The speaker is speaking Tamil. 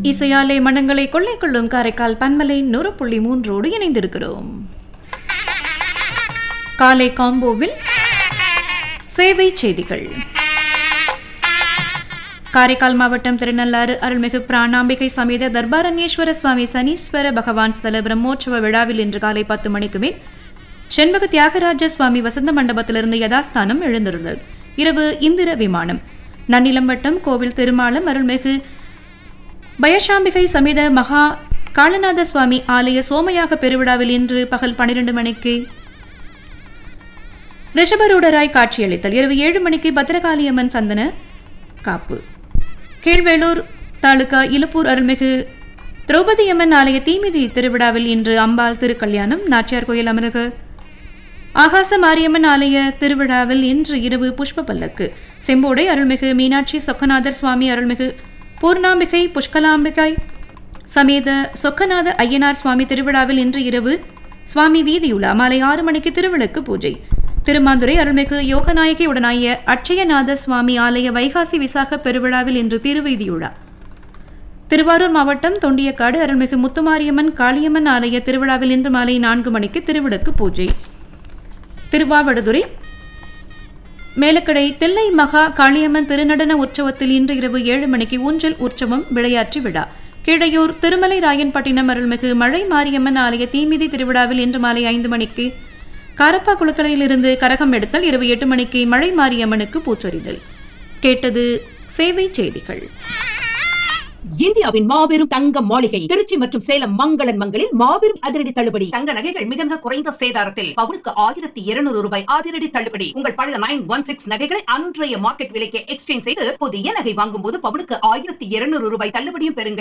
இசையாலே மனங்களை கொள்ளை கொள்ளும் காரைக்கால் பன்மலை நூறு புள்ளி மூன்றோடு இணைந்திருக்கிறோம் காலை காம்போவில் சேவை செய்திகள் காரைக்கால் மாவட்டம் திருநள்ளாறு அருள்மிகு பிராணாம்பிகை சமேத தர்பாரண்யேஸ்வர சுவாமி சனீஸ்வர பகவான் ஸ்தல பிரம்மோற்சவ விழாவில் இன்று காலை பத்து மணிக்கு மேல் செண்பக தியாகராஜ சுவாமி வசந்த மண்டபத்திலிருந்து யதாஸ்தானம் எழுந்திருந்தது இரவு இந்திர விமானம் நன்னிலம் வட்டம் கோவில் திருமாலம் அருள்மிகு பயசாம்பிகை சமேத மகா காலநாத சுவாமி ஆலய சோமயாக பெருவிழாவில் இன்று பகல் பன்னிரண்டு மணிக்கு ரிஷபரூடராய் காட்சியளித்தல் இரவு ஏழு மணிக்கு பத்திரகாளியம்மன் சந்தன காப்பு கீழ்வேளூர் தாலுகா இலுப்பூர் அருள்மிகு திரௌபதியம்மன் ஆலய தீமிதி திருவிழாவில் இன்று அம்பாள் திருக்கல்யாணம் நாச்சியார் கோயில் அமரக ஆகாச மாரியம்மன் ஆலய திருவிழாவில் இன்று இரவு புஷ்ப பல்லக்கு செம்போடை அருள்மிகு மீனாட்சி சொக்கநாதர் சுவாமி அருள்மிகு பூர்ணாம்பிகை புஷ்கலாம்பிகை சமேத சொக்கநாத ஐயனார் சுவாமி திருவிழாவில் இன்று இரவு சுவாமி வீதியுலா மாலை ஆறு மணிக்கு திருவிளக்கு பூஜை திருமாந்துரை அருள்மிகு யோகநாயகி உடனாய அட்சயநாத சுவாமி ஆலய வைகாசி விசாக பெருவிழாவில் இன்று திருவீதியுலா திருவாரூர் மாவட்டம் தொண்டியக்காடு அருள்மிகு முத்துமாரியம்மன் காளியம்மன் ஆலய திருவிழாவில் இன்று மாலை நான்கு மணிக்கு திருவிளக்கு பூஜை திருவாவடுதுறை மேலக்கடை தில்லை மகா காளியம்மன் திருநடன உற்சவத்தில் இன்று இரவு ஏழு மணிக்கு ஊஞ்சல் உற்சவம் விளையாட்டு விழா கீழையூர் திருமலை ராயன்பட்டினம் அருள்மிகு மழை மாரியம்மன் ஆலய தீமிதி திருவிழாவில் இன்று மாலை ஐந்து மணிக்கு காரப்பா குளக்கலையிலிருந்து கரகம் எடுத்தல் இரவு எட்டு மணிக்கு மழை மாரியம்மனுக்கு பூச்சொரிதல் கேட்டது சேவை செய்திகள் இந்தியாவின் மாபெரும் தங்க மாளிகை திருச்சி மற்றும் சேலம் மங்களன் மங்களில் மாபெரும் அதிரடி தள்ளுபடி தங்க நகைகள் மிக மிக குறைந்த சேதாரத்தில் பவுனுக்கு ஆயிரத்தி இருநூறு ரூபாய் அதிரடி தள்ளுபடி உங்கள் பழைய நைன் ஒன் சிக்ஸ் நகைகளை அன்றைய மார்க்கெட் விலைக்கு எக்ஸ்சேஞ்ச் செய்து புதிய நகை வாங்கும் போது பவுனுக்கு ஆயிரத்தி இருநூறு ரூபாய் தள்ளுபடியும் பெறுங்கள்